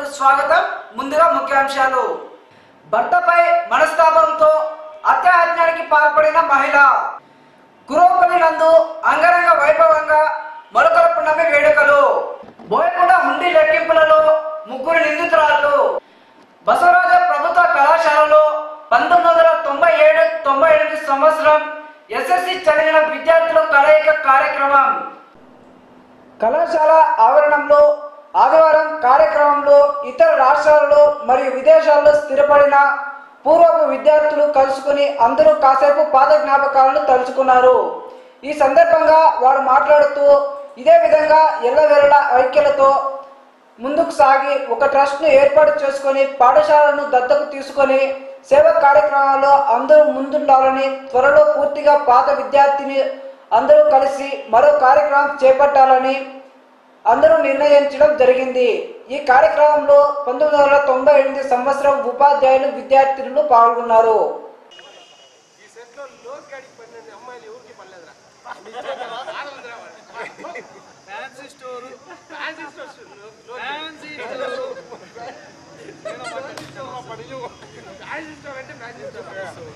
స్వాగతం ముందుగా ముఖ్యాంశాలు భర్తపై మనస్తాపంతో హత్యాయత్నానికి పాల్పడిన మహిళ కురోపల్లి నందు అంగరంగ వైభవంగా మొలకల పున్నమి వేడుకలు బోయకొండ హుండీ లెక్కింపులలో ముగ్గురు నిందితురాలు బసవరాజ ప్రభుత్వ కళాశాలలో పంతొమ్మిది వందల తొంభై ఏడు తొంభై ఎనిమిది సంవత్సరం ఎస్ఎస్సి చదివిన విద్యార్థుల కలయిక కార్యక్రమం కళాశాల ఆవరణంలో ఆదివారం కార్యక్రమంలో ఇతర రాష్ట్రాలలో మరియు విదేశాల్లో స్థిరపడిన పూర్వపు విద్యార్థులు కలుసుకుని అందరూ కాసేపు పాత జ్ఞాపకాలను తలుచుకున్నారు ఈ సందర్భంగా వారు మాట్లాడుతూ ఇదే విధంగా ఎల్లవేళల ఐక్యలతో ముందుకు సాగి ఒక ట్రస్ట్ ను ఏర్పాటు చేసుకొని పాఠశాలను దత్తకు తీసుకొని సేవా కార్యక్రమాల్లో అందరూ ముందుండాలని త్వరలో పూర్తిగా పాత విద్యార్థిని అందరూ కలిసి మరో కార్యక్రమం చేపట్టాలని అందరూ నిర్ణయించడం జరిగింది ఈ కార్యక్రమంలో పంతొమ్మిది వందల తొంభై ఎనిమిది సంవత్సరం ఉపాధ్యాయులు విద్యార్థులు పాల్గొన్నారు ఈ సెట్లో లోన్ కాడికి పన్నెండు అమ్మాయిలు ఎవరికి పడలేదురా నిజంగా ఆనందరా fancy store fancy store fancy store fancy store అంటే ఫ్యాన్సీ స్టోర్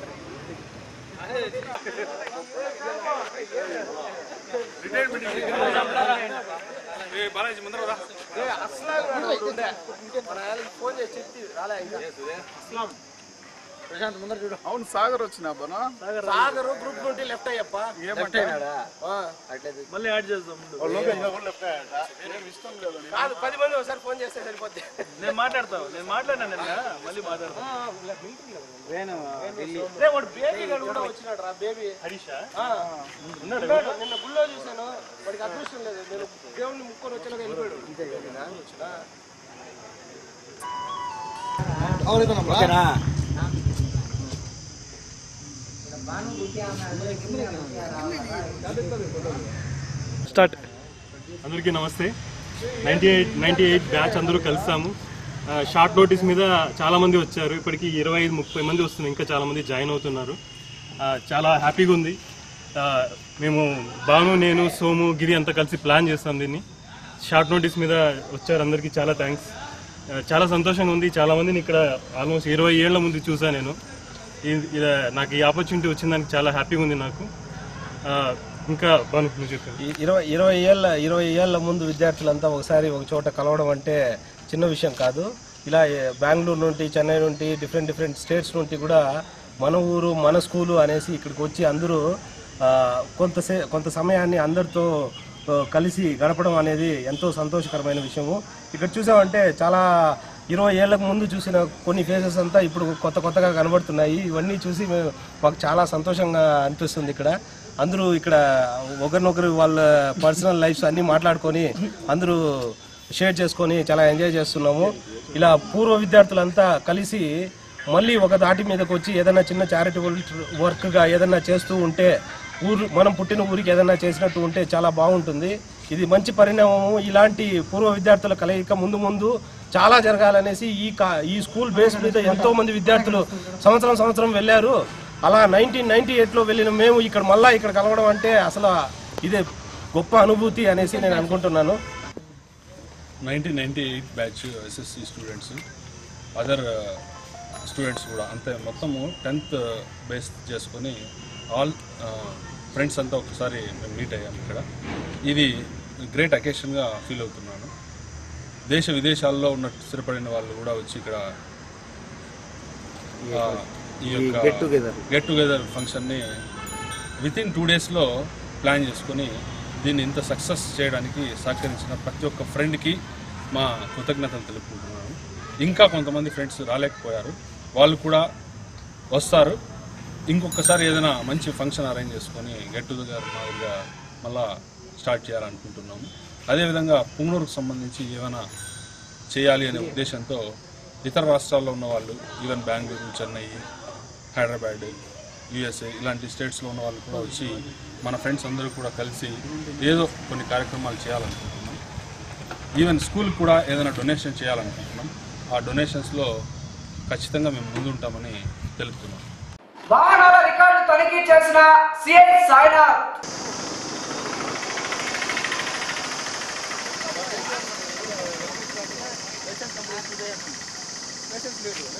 ఏ, అసలు రాడు ఉండే. మన ఆయనకి ఫోన్ చేసి చెప్పి రాలే ఇంకా అవును సాగర్ వచ్చిన అబ్బనా సాగర్ గ్రూప్ నుండి లెఫ్ట్ అయ్యప్ప ఆ. మళ్ళీ యాడ్ చేద్దాం ముందు. కాదు పది మంది ఒకసారి ఫోన్ చేస్తే సరిపోద్ది నేను మాట్లాడతావు నేను మాట్లాడినా నిన్న మళ్ళీ మాట్లాడతాను రే వాడు బేబీ గారు కూడా వచ్చినాడు రా బేబీ హరీషా ఆ. ఉన్నాడు. నిన్న గుళ్ళో చూశాను వాడికి అదృష్టం లేదు నేను దేవుడిని ముక్కొని వచ్చాక వెళ్ళిపోయాడు స్టార్ట్ అందరికీ నమస్తే ninety eight ninety eight batch అందరూ కలుస్తాము ఆ, షార్ట్ నోటీస్ మీద చాలా మంది వచ్చారు ఇప్పటికి ఇరవై ఐదు ముప్పై మంది వస్తున్నారు ఇంకా చాలా మంది జాయిన్ అవుతున్నారు ఆ, చాలా హ్యాపీగా ఉంది ఆ, మేము భాను నేను సోము గిరి అంతా కలిసి ప్లాన్ చేస్తాం దీన్ని షార్ట్ నోటీస్ మీద వచ్చారు అందరికీ చాలా థ్యాంక్స్ చాలా సంతోషంగా ఉంది చాలా మందిని ఇక్కడ ఆల్మోస్ట్ ఇరవై ఏళ్ల ముందు చూసాను నేను ఈ- ఇలా నాకు ఈ ఆపర్చునిటీ వచ్చిందానికి చాలా హ్యాపీగా ఉంది నాకు ఆ, ఇంకా భాను నువ్వు చెప్పాను ఈ ఇరవై ఇరవై ఏళ్ళ ఇరవై ఏళ్ళ ముందు విద్యార్థులంతా ఒకసారి ఒక చోట కలవడం అంటే చిన్న విషయం కాదు ఇలా ఏ- బెంగళూరు నుండి చెన్నై నుండి డిఫరెంట్ డిఫరెంట్ స్టేట్స్ నుండి కూడా మన ఊరు మన స్కూలు అనేసి ఇక్కడికి వచ్చి అందరూ ఆ, కొంత సే- కొంత సమయాన్ని అందరితో ఆ, కలిసి గడపడం అనేది ఎంతో సంతోషకరమైన విషయము ఇక్కడ చూసామంటే చాలా ఇరవై ఏళ్ళకు ముందు చూసిన కొన్ని ఫేసెస్ అంతా ఇప్పుడు కొత్త కొత్తగా కనబడుతున్నాయి ఇవన్నీ చూసి మేము మాకు చాలా సంతోషంగా అనిపిస్తుంది ఇక్కడ అందరూ ఇక్కడ ఒకరినొకరు వాళ్ళ పర్సనల్ లైఫ్స్ అన్నీ మాట్లాడుకొని అందరూ షేర్ చేసుకొని చాలా ఎంజాయ్ చేస్తున్నాము ఇలా పూర్వ విద్యార్థులంతా కలిసి మళ్ళీ ఒక దాటి మీదకి వచ్చి ఏదైనా చిన్న చారిటబుల్ వర్క్గా ఏదైనా చేస్తూ ఉంటే ఊరు మనం పుట్టిన ఊరికి ఏదైనా చేసినట్టు ఉంటే చాలా బాగుంటుంది ఇది మంచి పరిణామము ఇలాంటి పూర్వ విద్యార్థుల కలయిక ముందు ముందు చాలా జరగాలనేసి ఈ కా- ఈ స్కూల్ బేస్ మీద ఎంతో మంది విద్యార్థులు సంవత్సరం సంవత్సరం వెళ్ళారు అలా నైన్టీన్ నైన్టీ ఎయిట్లో వెళ్ళిన మేము ఇక్కడ మళ్ళా ఇక్కడ కలవడం అంటే అసలు ఇదే గొప్ప అనుభూతి అనేసి నేను అనుకుంటున్నాను nineteen ninety eight batch SSC students other students కూడా అంతే మొత్తము టెన్త్ బేస్ చేసుకొని ఆల్ ఫ్రెండ్స్ అంతా ఒకసారి మేము మీట్ అయ్యాము ఇక్కడ ఇది గ్రేట్ అకేషన్గా ఫీల్ అవుతున్నాను దేశ విదేశాల్లో ఉన్న స్థిరపడిన వాళ్ళు కూడా వచ్చి ఇక్కడ ఆ, ఈ యొక్క గెట్ టుగెదర్ ఫంక్షన్ని విత్ ఇన్ టూ డేస్లో ప్లాన్ చేసుకొని దీన్ని ఇంత సక్సెస్ చేయడానికి సహకరించిన ప్రతి ఒక్క ఫ్రెండ్కి మా కృతజ్ఞతలు తెలుపుకుంటున్నాను ఇంకా కొంతమంది ఫ్రెండ్స్ రాలేకపోయారు వాళ్ళు కూడా వస్తారు ఇంకొకసారి ఏదైనా మంచి ఫంక్షన్ అరేంజ్ చేసుకొని గెట్ టుగెదర్ మాదిరిగా మళ్ళా స్టార్ట్ చేయాలనుకుంటున్నాము అదేవిధంగా పుంగనూరుకు సంబంధించి ఏమైనా చేయాలి అనే ఉద్దేశంతో ఇతర రాష్ట్రాల్లో ఉన్న వాళ్ళు ఈవెన్ బెంగళూరు చెన్నై హైదరాబాద్ యుఎస్ఏ ఇలాంటి స్టేట్స్లో ఉన్న వాళ్ళు కూడా వచ్చి మన ఫ్రెండ్స్ అందరూ కూడా కలిసి ఏదో కొన్ని కార్యక్రమాలు చేయాలనుకుంటున్నాం ఈవెన్ స్కూల్ కూడా ఏదైనా డొనేషన్ చేయాలనుకుంటున్నాం ఆ డొనేషన్స్లో ఖచ్చితంగా మేము ముందుంటామని తెలుపుతున్నాం వాహనాల రికార్డు తనిఖీ చేసిన సిఐ సాయినాథ్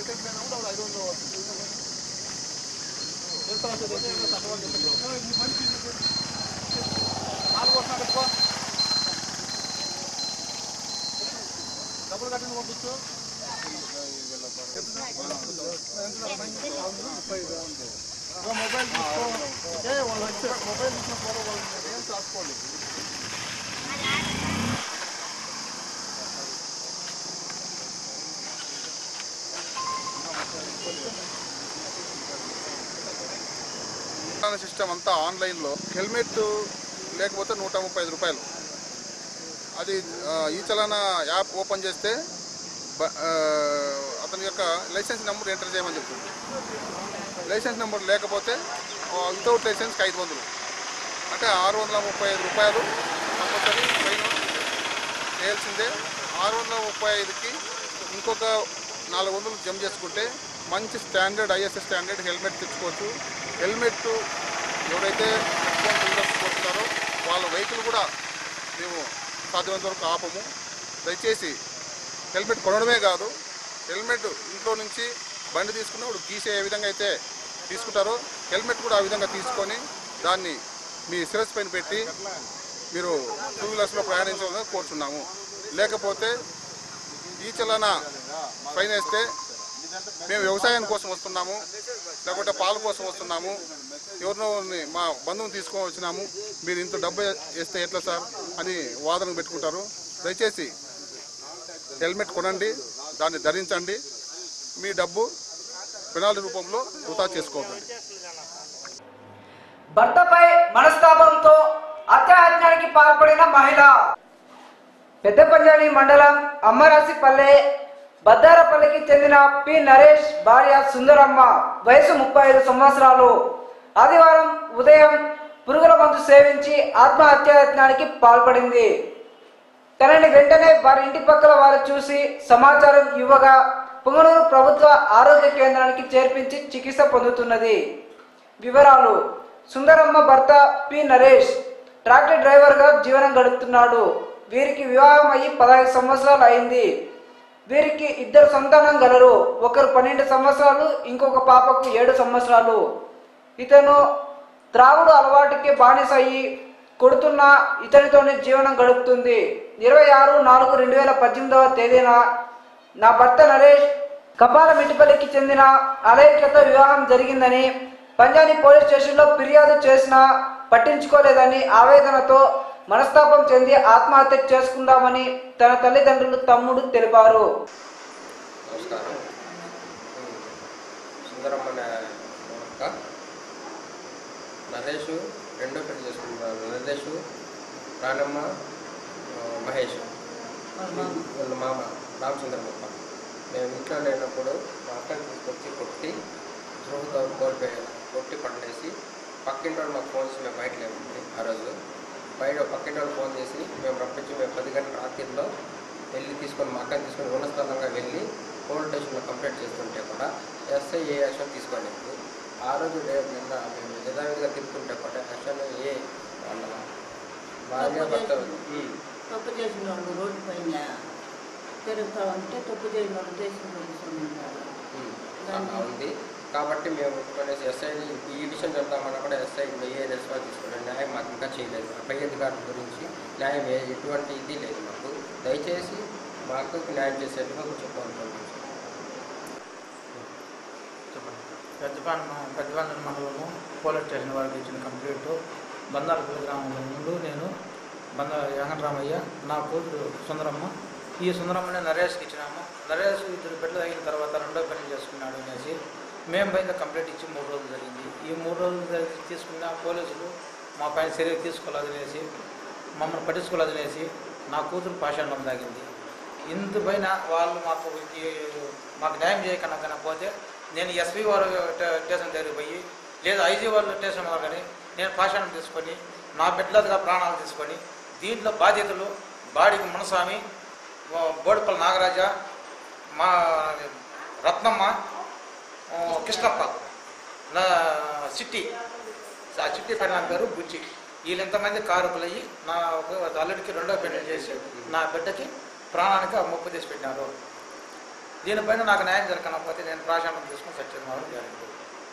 రవాణా సిస్టమ్ అంతా ఆన్లైన్లో హెల్మెట్ లేకపోతే నూట ముప్పై ఐదు రూపాయలు అది ఆ, ఈ చలానా యాప్ ఓపెన్ చేస్తే బ- ఆ, అతని యొక్క లైసెన్స్ నెంబర్ ఎంటర్ చేయమని చెప్తుంది లైసెన్స్ నెంబర్ లేకపోతే వితౌట్ లైసెన్స్కి ఐదు వందలు అంటే ఆరు వందల ముప్పై ఐదు రూపాయలు కంపల్సరీ ఫైన్ చేయాల్సిందే ఆరు వందల ముప్పై ఐదుకి ఇంకొక నాలుగు వందలు జమ చేసుకుంటే మంచి స్టాండర్డ్ ఐఎస్ఎస్ స్టాండర్డ్ హెల్మెట్ తెచ్చుకోవచ్చు హెల్మెట్ ఎవరైతే రెస్పాన్స్ హోల్డర్స్ కొడుతున్నారో వాళ్ళ వెహికల్ కూడా మేము సాధ్యమైనంత వరకు ఆపము దయచేసి హెల్మెట్ కొనడమే కాదు హెల్మెట్ ఇంట్లో నుంచి బండి తీసుకున్నప్పుడు గీసే ఏ విధంగా అయితే తీసుకుంటారో హెల్మెట్ కూడా ఆ విధంగా తీసుకొని దాన్ని మీ శిరస్సు పైన పెట్టి మీరు టూ వీలర్స్లో ప్రయాణించాలని కోరుచున్నాము లేకపోతే ఈ చలన ఫైన్ వేస్తే మేము వ్యవసాయం కోసం వస్తున్నాము లేకపోతే పాల కోసం వస్తున్నాము ఎవరినో ఒకరిని మా బంధువుని తీసుకొని వచ్చినాము మీరు ఇంత డబ్బు వేస్తే ఎట్లా సార్ అని వాదన పెట్టుకుంటారు దయచేసి హెల్మెట్ కొనండి దాన్ని ధరించండి మీ డబ్బు పెనాల్టీ రూపంలో వృధా చేసుకోవద్దండి భర్తపై మనస్తాపంతో అత్యాహత్యానికి పాల్పడిన మహిళ పెద్ద పంజాని మండలం అమ్మరాసిపల్లె బద్దారపల్లికి చెందిన పి నరేష్ భార్య సుందరమ్మ వయసు ముప్పై ఐదు సంవత్సరాలు ఆదివారం ఉదయం పురుగుల మందు సేవించి ఆత్మహత్యాయత్నానికి పాల్పడింది తనని వెంటనే వారి ఇంటి పక్కల వారు చూసి సమాచారం ఇవ్వగా పుంగనూరు ప్రభుత్వ ఆరోగ్య కేంద్రానికి చేర్పించి చికిత్స పొందుతున్నది వివరాలు సుందరమ్మ భర్త పి నరేష్ ట్రాక్టర్ డ్రైవర్గా జీవనం గడుపుతున్నాడు వీరికి వివాహం అయ్యి పదహైదు సంవత్సరాలు అయింది వీరికి ఇద్దరు సంతానం గలరు ఒకరు పన్నెండు సంవత్సరాలు ఇంకొక పాపకు ఏడు సంవత్సరాలు ఇతను త్రాగుడు అలవాటుకి బానిస అయ్యి కొడుతున్న ఇతనితోనే జీవనం గడుపుతుంది ఇరవై ఆరు నాలుగు రెండు వేల పద్దెనిమిదవ తేదీన నా భర్త నరేష్ కపాల మిటిపల్లికి చెందిన అలైక్యత వివాహం జరిగిందని పంజాని పోలీస్ స్టేషన్లో ఫిర్యాదు చేసినా పట్టించుకోలేదని ఆవేదనతో మనస్తాపం చెంది ఆత్మహత్య చేసుకుందామని తన తల్లిదండ్రులు తమ్ముడు తెలిపారు నమస్కారం సుందరమ్మ అక్క నరేష్ రెండో పెళ్లి చేసుకున్నారు నరేష్ రానమ్మ ఆ, మహేష్ వాళ్ళ మామ రామచంద్రమప్ప మేము ఇంట్లో లేనప్పుడు మా అక్కని తీసుకొచ్చి కొట్టి ధ్రువుతో కోల్పే కొట్టి పండేసి పక్కింటి వాళ్ళు మాకు ఫోన్ చేసి మేము బయట లేమండి ఆ రోజు బయట పక్కింటి వాళ్ళు ఫోన్ చేసి మేము రప్పించి మేము పది గంటల రాత్రిలో వెళ్ళి తీసుకొని మా అక్కని తీసుకొని ఉన్నస్థలంగా వెళ్ళి పోలీస్ స్టేషన్లో కంప్లైంట్ చేస్తుంటే కూడా ఎస్ఐ ఏ యాక్షన్ తీసుకోలేదు ఆ రోజు రేపు నిన్న మేము యథావిధిగా తిప్పుకుంటే కూడా యాక్షన్ ఏ వాళ్ళ భార్య భర్త ఉమ్. తప్పు చేసిన వాళ్ళు రోడ్డు పైన తిరుగుతూ ఉంటే తప్పు చేసిన వాళ్ళు దేశం ఉన్నారు ఉమ్, అలా ఉంది కాబట్టి మేము అనేసి ఎస్ఐని ఈ విషయం చెప్తామన్నా కూడా ఎస్ఐ ఇప్పుడు ఏ రెస్పాన్స్ తీసుకోలేదు న్యాయం మాకు ఇంకా చేయలేదు పై అధికారుల గురించి న్యాయం ఏ ఎటువంటి ఇది లేదు మాకు దయచేసి మా అక్కకు న్యాయం చేసేట్టుగా చెప్పాలనుకుంటున్నాం పెద్దపాన పెద్దపాన మండలము పోలీస్ స్టేషన్ వారికి ఇచ్చిన కంప్లైంట్ బందారపల్లి గ్రామంలో ముందు నేను బంద వెంకటరామయ్య నా కూతురు సుందరమ్మ ఈ సుందరమ్మని నరేష్కి ఇచ్చినాము నరేష్ ఇద్దరు బిడ్డలు అయిన తర్వాత రెండో పెళ్లి చేసుకున్నాడు అనేసి మేము పైన కంప్లైంట్ ఇచ్చి మూడు రోజులు జరిగింది ఈ మూడు రోజులు జరిగి తీసుకున్న పోలీసులు మా పైన చర్య తీసుకోలేదనేసి మమ్మల్ని పట్టించుకోలేదనేసి నా కూతురు పాషాణం తాగింది ఇందుపైన వాళ్ళు మాకు ఈ- మాకు న్యాయం చేయకుండా కన్నా పోతే నేను ఎస్పీ వారు ట- స్టేషన్ దగ్గరికి పోయి లేదా ఐజీ వాళ్ళు స్టేషన్ వారు కానీ నేను పాషాణం తీసుకొని నా బిడ్డలుగా ప్రాణాలు తీసుకొని దీంట్లో బాధ్యతలు బాడికి మునస్వామి ఓ బోడిపల్లి నాగరాజ మా రత్నమ్మ ఓ కృష్ణప్ప నా సిట్టి ఆ చిట్టి పైన నా పేరు బుజ్జి వీళ్ళు ఎంతమంది కారుకులయ్యి నా ఒక అల్లుడికి రెండో పెళ్లి చేసి నా బిడ్డకి ప్రాణానికి ముప్పు తీసి పెట్టినారు దీనిపైన నాకు న్యాయం జరగకపోతే నేను ప్రాశాంతం తీసుకుని సత్యం మాత్రం గ్యారెంటీ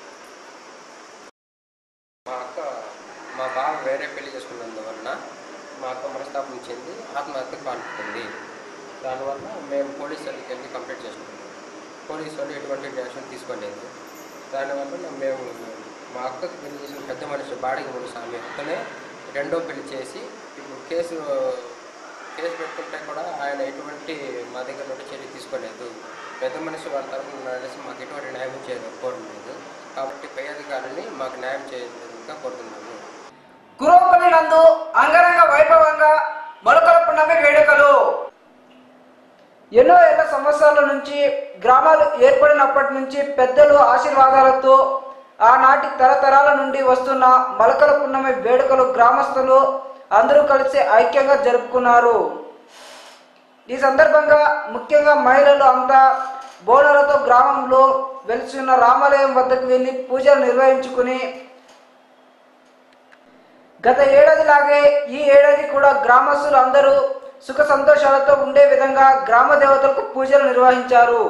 మా అక్క మా బావ వేరే పెళ్లి చేసుకున్నందువలన మా అక్క మనస్తాపం చెంది ఆత్మహత్యకు పాల్పడుతుంది దానివల్ల మేము పోలీస్ వాళ్ళకి వెళ్ళి కంప్లైంట్ చేసుకున్నాం పోలీస్ వాళ్ళు ఎటువంటి యాక్షన్ తీసుకోలేదు దానివల్ల మేము మా అక్కకు పెళ్లి చేసిన పెద్ద మనిషి బాడికి మూడు స్వామి అతనే రెండో పెళ్లి చేసి ఇప్పుడు కేసు కేసు పెట్టుకుంటే కూడా ఆయన ఎటువంటి మా దగ్గర నుండి చర్య తీసుకోలేదు పెద్ద మనిషి వాళ్ళ తరఫున నడిచి మాకు ఎటువంటి న్యాయం చేయలేదు కోరలేదు కాబట్టి పై అధికారులని మాకు న్యాయం చేయగా కోరుతున్నాము కురోపల్లి నందు అంగరంగ వైభవంగా మొలకల పున్నమి వేడుకలు ఎన్నో ఏళ్ల సంవత్సరాల నుంచి గ్రామాలు ఏర్పడినప్పటి నుంచి పెద్దలు ఆశీర్వాదాలతో ఆనాటి తరతరాల నుండి వస్తున్న మొలకల పున్నమి వేడుకలు గ్రామస్తులు అందరూ కలిసి ఐక్యంగా జరుపుకున్నారు ఈ సందర్భంగా ముఖ్యంగా మహిళలు అంతా బోనాలతో గ్రామంలో వెలిసిన రామాలయం వద్దకు వెళ్లి పూజలు నిర్వహించుకుని గత ఏడాదిలాగే ఈ ఏడాది కూడా గ్రామస్తులు అందరూ సుఖ సంతోషాలతో ఉండే విధంగా గ్రామ దేవతలకు పూజలు నిర్వహించారు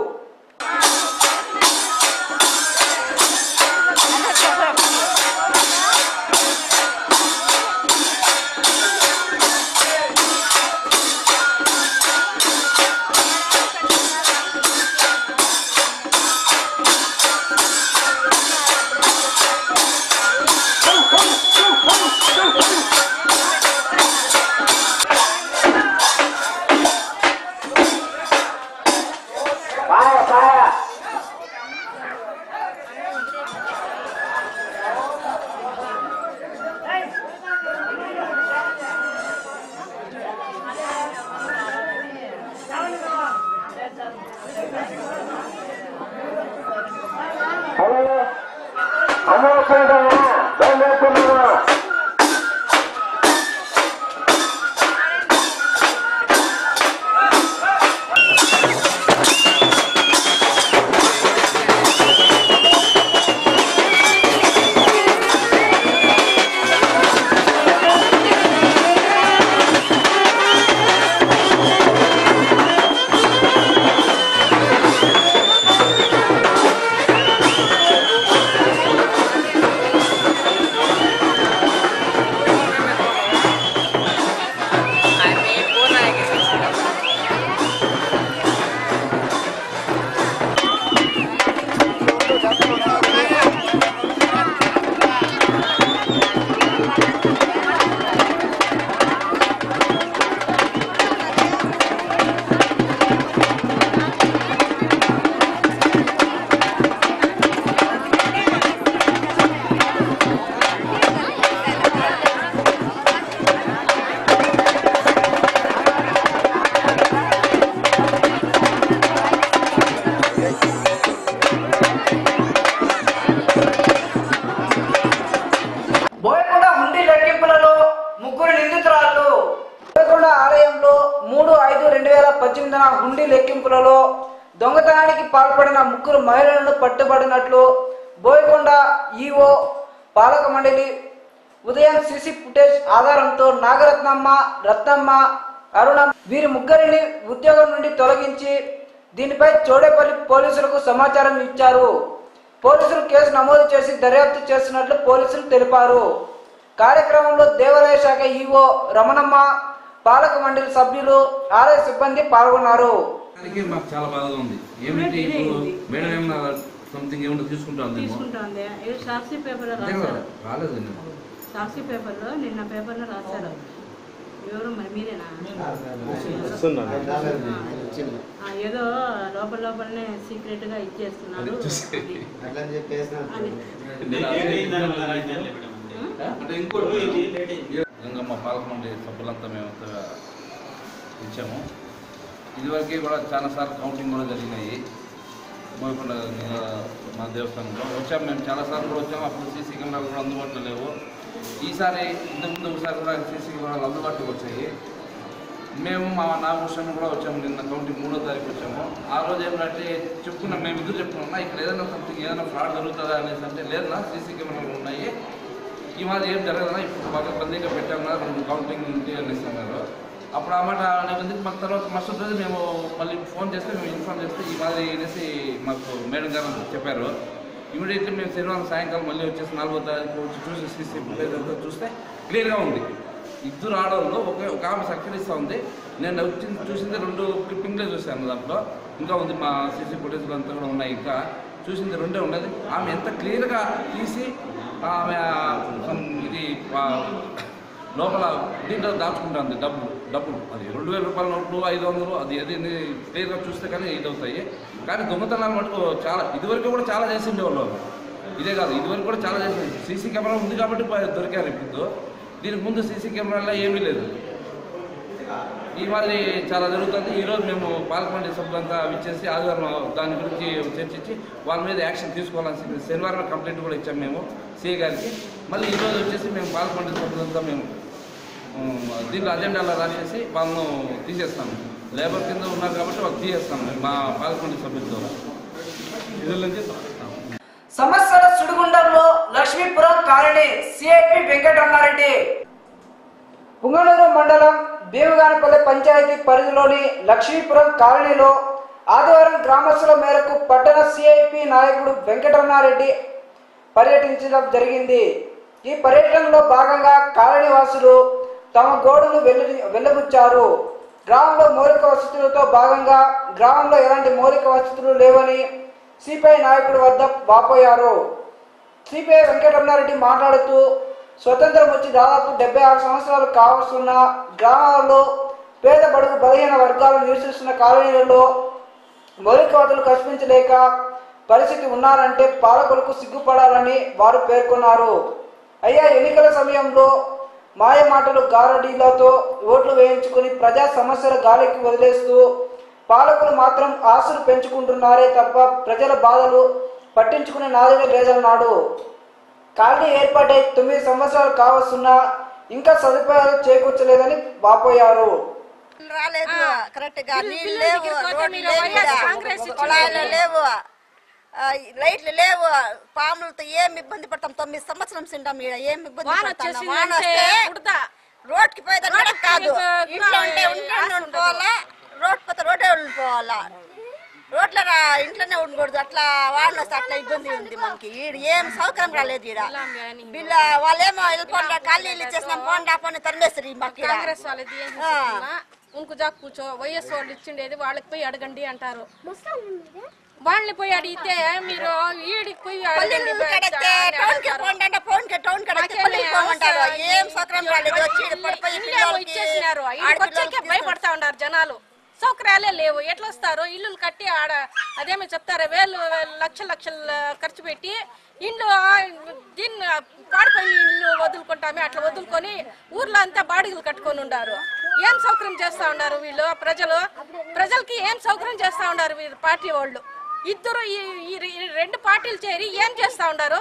బోయకొండ హుండీ లెక్కింపులలో ముగ్గురు నిందితురాళ్ళు బోయకొండ ఆలయంలో మూడు ఐదు రెండు వేల పద్దెనిమిదిన హుండీ లెక్కింపులలో దొంగతనానికి పాల్పడిన ముగ్గురు మహిళలను పట్టుబడినట్లు బోయకొండ ఈఓ పాలక మండలి ఉదయం సీసీ ఫుటేజ్ ఆధారంతో నాగరత్నమ్మ రత్నమ్మ అరుణ వీరి ముగ్గురిని ఉద్యోగం నుండి తొలగించి దీనిపై చోడేపల్లి పోలీసులకు సమాచారం ఇచ్చారు పోలీసులు కేసు నమోదు చేసి దర్యాప్తు చేస్తున్నట్లు పోలీసులు తెలిపారు కార్యక్రమంలో దేవాలయ శాఖ ఈఓ రమణమ్మ పాలక మండలి సభ్యులు ఆలయ సిబ్బంది పాల్గొన్నారు దానికి మాకు చాలా బాధగా ఉంది ఏమిటి ఇప్పుడు మేడం ఏమన్నా సంథింగ్ ఏమన్నా తీసుకుంటాం తీసుకుంటుంది ఇది సాక్షి పేపర్లో రాశారు రాలేదు సాక్షి పేపర్లో నిన్న పేపర్లో రాశారు ఎవరు మరి మీరేనా ఆ, ఏదో లోపల లోపలనే సీక్రెట్ గా ఇచ్చేస్తున్నారు అంటే ఇంకోటి గంగమ్మ పాలక మండలి సభ్యులంతా మేమంతా ఇచ్చాము ఇదివరకే కూడా చాలాసార్లు కౌంటింగ్ కూడా జరిగినాయి మోయకొండ మా దేవస్థానంలో వచ్చాము మేము చాలాసార్లు కూడా వచ్చాము అప్పుడు సీసీ కెమెరాలు కూడా అందుబాటులో లేవు ఈసారి ఇంతకుముందు ఒకసారి కూడా సీసీ కెమెరాలు అందుబాటులోకి వచ్చాయి మేము మా నాగభూషణ్ కూడా వచ్చాము నిన్న కౌంటింగ్ మూడో తారీఖు వచ్చాము ఆ రోజు ఏమంటే చెప్పుకున్నాం మేము ఇద్దరు చెప్పుకున్నాం ఇక్కడ ఏదైనా సంథింగ్ ఏదైనా ఫ్రాడ్ జరుగుతుందా అనేసి అంటే లేదన్నా సీసీ కెమెరాలు ఉన్నాయి ఈ మాది ఏం జరగదన్నా ఇప్పుడు బాగా బందీగా పెట్టాము కదా రెండు కౌంటింగ్ ఉంది అనేసి అన్నారు అప్పుడు ఆ మాట అనేందుకు మాకు తర్వాత మరుసటి రోజు మేము మళ్ళీ ఫోన్ చేస్తే మేము ఇన్ఫార్మ్ చేస్తే ఈ మాదిరి అనేసి మాకు మేడం గారు చెప్పారు ఇమీడియట్లీ మేము శనివారం సాయంకాలం మళ్ళీ వచ్చేసి నాలుగో తారీఖు వచ్చి చూసి సీసీ ఫుటేజ్ అంతా చూస్తే క్లియర్గా ఉంది ఇద్దరు ఆడవాళ్ళు ఒక ఒక ఆమె సహకరిస్తూ ఉంది నేను వచ్చింది చూసింది రెండు క్లిప్పింగ్లే చూశాను దాంట్లో ఇంకా ఉంది మా సీసీ ఫుటేజ్లు అంతా కూడా ఉన్నాయి ఇంకా చూసింది రెండే ఉన్నది ఆమె ఎంత క్లియర్గా తీసి ఆమె some ఇది ఆ, లోపల దీంట్లో దాచుకుంటుంది డబ్బు డబ్బులు అది రెండు వేల రూపాయల నోట్లు ఐదు వందలు అది అది క్లియర్గా చూస్తే కానీ ఇది అవుతాయి కానీ దొంగతనాలు మటుకు చాలా ఇదివరకు కూడా చాలా చేసి ఉండేవాళ్ళు ఇదే కాదు ఇదివరకు కూడా చాలా చేసి సీసీ కెమెరా ఉంది కాబట్టి ప- దొరికారు ఇప్పుడు దీనికి ముందు సీసీ కెమెరాలో ఏమీ లేదు ఈ మాదిరి చాలా జరుగుతుంది ఈరోజు మేము పాలకమండలి సభ్యులంతా ఇచ్చేసి ఆదివారం దాని గురించి చర్చించి వాళ్ళ మీద యాక్షన్ తీసుకోవాల్సింది శనివారం కంప్లైంట్ కూడా ఇచ్చాం మేము సిఏ గారికి మళ్ళీ ఈరోజు వచ్చేసి మేము పాలకమండలి సభ్యులంతా మేము ఉమ్, దీంట్లో అజెండాలో రాసేసి వాళ్ళను తీసేస్తాము లేబర్ కింద ఉన్నారు కాబట్టి వాళ్ళు తీసేస్తాము మా పాలకమండలి సభ్యులతో ఇళ్ళ నుంచి సమస్యల సుడిగుండంలో లక్ష్మీపురం కాలనీ సిఐపి వెంకటరమారెడ్డి పుంగనూరు మండలం భీమగానపల్లి పంచాయతీ పరిధిలోని లక్ష్మీపురం కాలనీలో ఆదివారం గ్రామస్తుల మేరకు పట్టణ సిఐపి నాయకుడు వెంకటరమారెడ్డి పర్యటించడం జరిగింది ఈ పర్యటనలో భాగంగా కాలనీ వాసులు తమ గోడును వెల్లి వెల్లబుచ్చారు గ్రామంలో మౌలిక వసతులతో భాగంగా గ్రామంలో ఎలాంటి మౌలిక వసతులు లేవని సిపిఐ నాయకుడి వద్ద వాపోయారు సిపిఐ వెంకటరమణారెడ్డి మాట్లాడుతూ స్వతంత్రం వచ్చి దాదాపు డెబ్బై ఆరు సంవత్సరాలు కావస్తున్న గ్రామాలలో పేద బడుగు బలహీన వర్గాలు నివసిస్తున్న కాలనీలలో మౌలిక వసతులు కల్పించలేక పరిస్థితి ఉన్నారంటే పాలకులకు సిగ్గుపడాలని వారు పేర్కొన్నారు అయ్యా ఎన్నికల సమయంలో మాయ మాటలు గారడీలతో ఓట్లు వేయించుకుని ప్రజా సమస్యల గాలికి వదిలేస్తూ పాలకులు మాత్రం ఆశలు పెంచుకుంటున్నారే తప్ప ప్రజల బాధలు పట్టించుకునే నాదుడే లేదన్నాడు కాలనీ ఏర్పాటై తొమ్మిది సంవత్సరాలు కావస్తున్నా ఇంకా సదుపాయాలు చేకూర్చలేదని వాపోయారు రాలేదు కరెక్ట్ గా నీళ్ళు లేవు రోడ్లు లేవు ఈడ. కుళాయిలు లేవు ఆ, లైట్లు లేవు పాములతో ఏం ఇబ్బంది పడతాం తొమ్మిది సంవత్సరం సింటాం ఈడ ఏం ఇబ్బంది వాన పడతాం వచ్చేసిందంటే వాన వస్తే ఉడతా. రోడ్కి పోయేదాన్ని కూడా రోడ్కి కాదు మీకు ఇంట్లో ఉంటే ఆశ ఉంటే పోవాలా రోడ్ పోతే రోడ్డే ఉండిపోవాలా రోడ్ల రా- ఇంట్లోనే ఉండకూడదు అట్లా వాన వస్తే అట్లా ఇబ్బంది ఉంది మనకి ఈడ ఏం సౌకర్యం రాలేదు ఈడ బిల్ల వాళ్ళేమో వెళ్ళిపోండి ఖాళీ ఇచ్చేసినాం పోండి పోండి తరిమేస్తారు ఈ మాకు ఈడ. కాంగ్రెస్ వాళ్ళది ఏం ఆ. చేస్తున్నా ఉంకుజా కూర్చో వైఎస్ వాళ్ళు ఇచ్చిండేది వాళ్ళకి పోయి అడగండి అంటారు వాళ్ళని పోయి అడిగితే మీరు ఈడికి పోయి అడగండి పల్లెలు కడిగితే టౌన్ కి పోండి అంటే ఫోన్ కి టౌన్ కడిగితే పల్లెకి పోమంటారు ఏం సౌకర్యం రాలేదు వచ్చి ఈడ పడిపోయి ఇల్లేమో పిల్లలకి, ఇచ్చేసినారు ఆడపిల్లలకి ఇక్కడికి వచ్చాకే భయపడతా ఉన్నారు జనాలు సౌకర్యాలే లేవు ఎట్లా వస్తారు ఇల్లులు కట్టి ఆడ అదేమో చెప్తారా వేలు వేలు లక్షల లక్షలు ఖర్చు పెట్టి ఇండ్లు ఆ, దీన్ని పాడిపోయిన ఇల్లు వదులుకుంటామే అట్లా వదులుకొని ఊర్లో అంతా బాడిగలు కట్టుకొని ఉండారు ఏం సౌకర్యం చేస్తా ఉన్నారు వీళ్ళు ప్రజలు ప్రజలకి ఏం సౌకర్యం చేస్తా ఉన్నారు వీరు పార్టీ వాళ్ళు ఇద్దరు ఈ ఈ ఈ రెండు పార్టీలు చేరి ఏం చేస్తా ఉన్నారు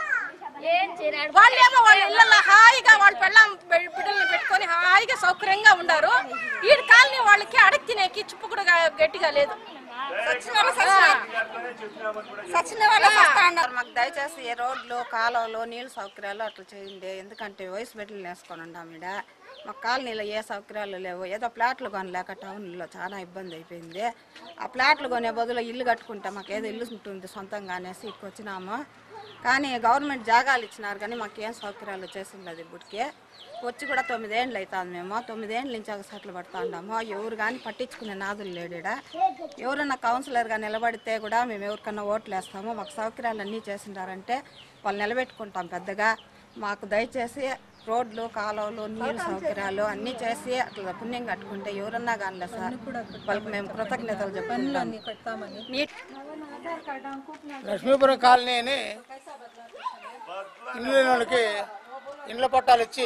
వాళ్ళేమో వాళ్ళ ఇళ్ళల్లో హాయిగా వాళ్ళ పెళ్ళం బిడ్డల్ని పెట్టుకొని హాయిగా సౌకర్యంగా ఉన్నారు ఈ కాలనీ వాళ్ళకి అడగ తినేకి చుప్పు కూడా గా- గట్టిగా లేదు సచిన వాళ్ళు సచిన- సచిన వాళ్ళు సస్తా ఉన్నారు. మాకు దయచేసి ఈ రోడ్లు కాలువలు నీళ్ళ సౌకర్యాలు అట్లా చేయండి ఎందుకంటే వయసు బిడ్డలు వేసుకొని ఉన్నాం ఈడ మా కాలనీలో ఏ సౌకర్యాలు లేవు ఏదో ప్లాట్లు కొనలేక టౌన్లో చాలా ఇబ్బంది అయిపోయింది ఆ ప్లాట్లు కొనే బదులు ఇల్లు కట్టుకుంటే మాకు ఏదో ఇల్లు ఉంటుంది సొంతంగా అనేసి ఇక్కడికి వచ్చినాము కానీ గవర్నమెంట్ జాగాలు ఇచ్చినారు కానీ మాకు ఏం సౌకర్యాలు చేసిండదు ఇప్పటికి వచ్చి కూడా తొమ్మిదేండ్లు అవుతుంది మేము తొమ్మిదేండ్ల నుంచి ఒక సెట్లు పడుతూ ఉన్నాము ఎవరు కానీ పట్టించుకునే నాదులు లేడీడ ఎవరన్నా కౌన్సిలర్గా నిలబడితే కూడా మేము ఎవరికన్నా ఓట్లు వేస్తాము మాకు సౌకర్యాలు అన్నీ చేసిండారంటే వాళ్ళు నిలబెట్టుకుంటాం పెద్దగా మాకు దయచేసి రోడ్లు కాలువలు నీళ్ళ సౌకర్యాలు అన్నీ చేసి అట్లా పుణ్యం కట్టుకుంటే ఎవరన్నా కానీ సార్ వాళ్ళకి మేము కృతజ్ఞతలు చెప్పుకుంటాం నీట్ లక్ష్మీపురం కాలనీ అని ఇల్లు లేని వాళ్ళకి ఇండ్ల పట్టాలు ఇచ్చి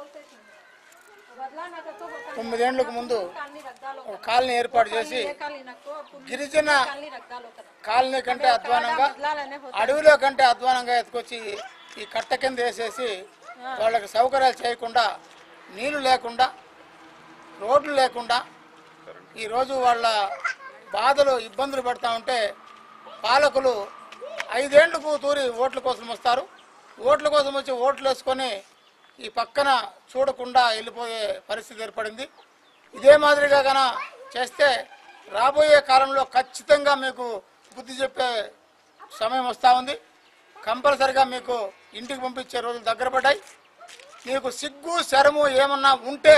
తొమ్మిదేండ్లకు ముందు ఒక కాలనీ ఏర్పాటు చేసి గిరిజన కాలనీ కంటే అధ్వానంగా అడవిలో కంటే అధ్వానంగా ఎత్తుకొచ్చి ఈ కట్ట కింద వేసేసి వాళ్ళకి సౌకర్యాలు చేయకుండా నీళ్లు లేకుండా రోడ్లు లేకుండా ఈరోజు వాళ్ళ బాధలు ఇబ్బందులు పడతా ఉంటే పాలకులు ఐదేండ్లకు తూరి ఓట్ల కోసం వస్తారు ఓట్ల కోసం వచ్చి ఓట్లు వేసుకొని ఈ పక్కన చూడకుండా వెళ్ళిపోయే పరిస్థితి ఏర్పడింది ఇదే మాదిరిగా కన చేస్తే రాబోయే కాలంలో ఖచ్చితంగా మీకు బుద్ధి చెప్పే సమయం వస్తూ ఉంది కంపల్సరిగా మీకు ఇంటికి పంపించే రోజులు దగ్గర పడ్డాయి మీకు సిగ్గు శరము ఏమన్నా ఉంటే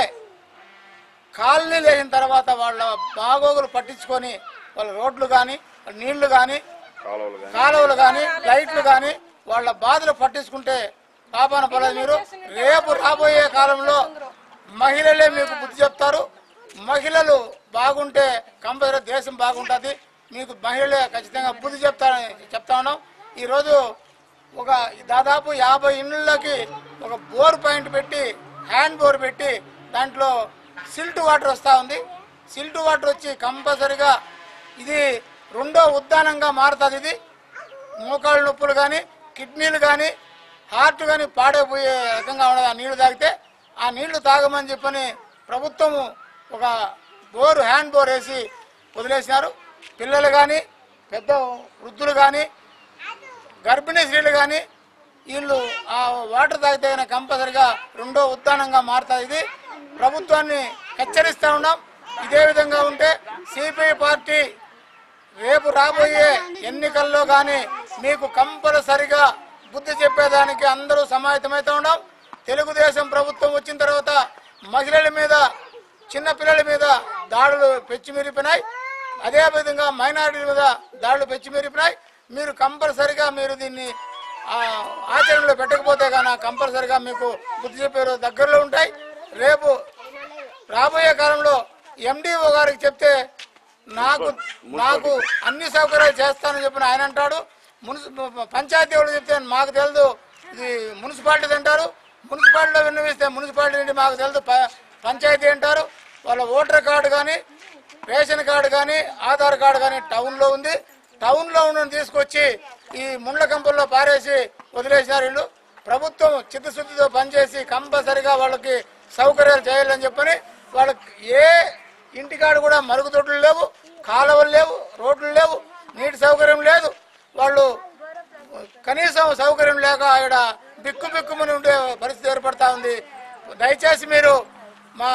కాలనీ లేచిన తర్వాత వాళ్ళ బాగోగులు పట్టించుకొని వాళ్ళ రోడ్లు కానీ నీళ్లు కానీ కాలువలు కానీ లైట్లు కానీ వాళ్ళ బాధలు పట్టించుకుంటే పాపాన పడలేదు మీరు రేపు రాబోయే కాలంలో మహిళలే మీకు బుద్ధి చెప్తారు మహిళలు బాగుంటే కంపల్సరీ దేశం బాగుంటుంది మీకు మహిళలే ఖచ్చితంగా బుద్ధి చెప్తారని చెప్తా ఉన్నాం ఈరోజు ఒక దాదాపు యాభై ఇళ్ళకి ఒక బోర్ పాయింట్ పెట్టి హ్యాండ్ బోర్ పెట్టి దాంట్లో సిల్ట్ వాటర్ వస్తూ ఉంది సిల్ట్ వాటర్ వచ్చి కంపల్సరిగా ఇది రెండో ఉద్దానంగా మారుతుంది ఇది మోకాళ్ళ నొప్పులు కానీ కిడ్నీలు కానీ హార్ట్ కానీ పాడైపోయే రకంగా ఉండదు ఆ నీళ్లు తాగితే ఆ నీళ్లు తాగమని చెప్పని ప్రభుత్వము ఒక బోరు హ్యాండ్ బోర్ వేసి వదిలేసినారు పిల్లలు కానీ పెద్ద వృద్ధులు కానీ గర్భిణీ స్త్రీలు కానీ వీళ్ళు ఆ వాటర్ తాగితే కనుక కంపల్సరిగా రెండో ఉద్దానంగా మారుతుంది ఇది ప్రభుత్వాన్ని హెచ్చరిస్తూ ఉన్నాం ఇదే విధంగా ఉంటే సిపిఐ పార్టీ రేపు రాబోయే ఎన్నికల్లో కానీ మీకు కంపల్సరిగా బుద్ధి చెప్పేదానికి అందరూ సమాయత్తమైతే ఉన్నాం తెలుగుదేశం ప్రభుత్వం వచ్చిన తర్వాత మహిళల మీద చిన్న పిల్లల మీద దాడులు పెచ్చిమిరిపినాయి అదే విధంగా మైనారిటీల మీద దాడులు పెచ్చిమిరిపినాయి మీరు కంపల్సరిగా మీరు దీన్ని ఆ, ఆచరణలో పెట్టకపోతే కానీ కంపల్సరిగా మీకు బుద్ధి చెప్పే రోజు దగ్గరలో ఉంటాయి రేపు రాబోయే కాలంలో ఎండిఓ గారికి చెప్తే నాకు నాకు అన్ని సౌకర్యాలు చేస్తానని చెప్పిన ఆయన అంటాడు మున్సి పంచాయతీ వాళ్ళు చెప్తే మాకు తెలియదు ఇది మున్సిపాలిటీ అంటారు మున్సిపాలిటీలో విన్నవిస్తే మున్సిపాలిటీ నుండి మాకు తెలియదు ప- పంచాయతీ అంటారు వాళ్ళ ఓటర్ కార్డు కానీ రేషన్ కార్డు కానీ ఆధార్ కార్డు కానీ టౌన్లో ఉంది టౌన్లో ఉన్న తీసుకొచ్చి ఈ ముండ్ల కంపల్లో పారేసి వదిలేసినారు వీళ్ళు ప్రభుత్వం చిత్తశుద్ధితో పనిచేసి కంపల్సరిగా వాళ్ళకి సౌకర్యాలు చేయాలని చెప్పని వాళ్ళకి ఏ ఇంటికాడ కూడా మరుగుదొడ్లు లేవు కాలువలు లేవు రోడ్లు లేవు నీటి సౌకర్యం లేదు వాళ్ళు కనీసం సౌకర్యం లేక ఆవిడ బిక్కు బిక్కుమని ఉండే పరిస్థితి ఏర్పడతా ఉంది దయచేసి మీరు మా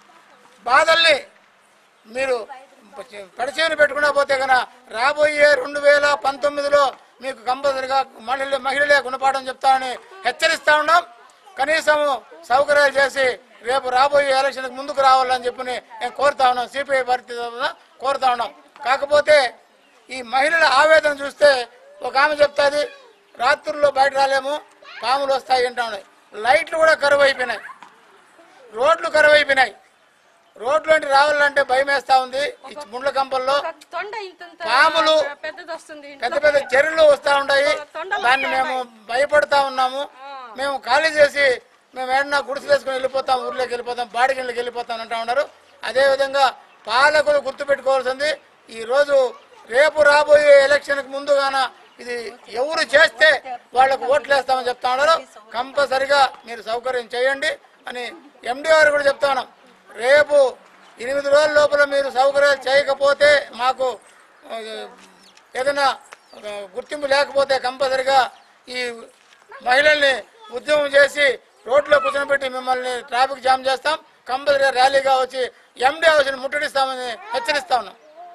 బాధల్ని మీరు పరిచయం పెట్టుకున్నా పోతే కనుక రాబోయే రెండు వేల పంతొమ్మిదిలో మీకు కంపల్సరిగా మహిళ మహిళలే గుణపాఠం చెప్తామని హెచ్చరిస్తా ఉన్నాం కనీసం సౌకర్యాలు చేసి రేపు రాబోయే ఎలక్షన్కి ముందుకు రావాలని చెప్పి నేను కోరుతా ఉన్నాం సిపిఐ పార్టీ తరఫున కోరుతా ఉన్నాం కాకపోతే ఈ మహిళల ఆవేదన చూస్తే ఒక ఆమె చెప్తాది రాత్రుల్లో బయట రాలేము పాములు వస్తాయి అంటా ఉన్నాయి లైట్లు కూడా కరువు అయిపోయినాయి రోడ్లు కరువు అయిపోయినాయి రోడ్లు అంటే రావాలంటే భయం వేస్తా ఉంది ఈ ముండ్ల కంపల్లో తొండ ఇంత పాములు పెద్దది వస్తుంది పెద్ద పెద్ద చెరువులు వస్తా ఉంటాయి దాన్ని మేము భయపడతా ఉన్నాము మేము ఖాళీ చేసి మేము ఏడన్నా గుడిసెలు వేసుకుని వెళ్ళిపోతాం ఊర్లోకి వెళ్ళిపోతాం బాడిగిళ్ళకి వెళ్ళిపోతాం అంటా ఉన్నారు అదేవిధంగా పాలకులు గుర్తుపెట్టుకోవాల్సింది ఈ రోజు రేపు రాబోయే ఎలక్షన్కి ముందుగాన ఇది ఎవరు చేస్తే వాళ్ళకు ఓట్లు వేస్తామని చెప్తా ఉన్నారు కంపల్సరిగా మీరు సౌకర్యం చేయండి అని ఎండి గారు కూడా చెప్తా ఉన్నాం రేపు ఎనిమిది రోజుల లోపల మీరు సౌకర్యాలు చేయకపోతే మాకు ఆ, ఏదైనా ఆ, గుర్తింపు లేకపోతే కంపల్సరిగా ఈ మహిళల్ని ఉద్యమం చేసి రోడ్లో కూర్చొని మిమ్మల్ని ట్రాఫిక్ జామ్ చేస్తాం కంపల్సరిగా ర్యాలీగా వచ్చి ఎండి హౌస్ని ముట్టడిస్తామని హెచ్చరిస్తా ఉన్నాం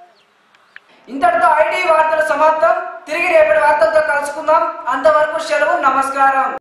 ఇంతటితో ఐటీ వార్తల సమాప్తం తిరిగి రేపటి వార్తలతో కలుసుకుందాం అంతవరకు సెలవు నమస్కారం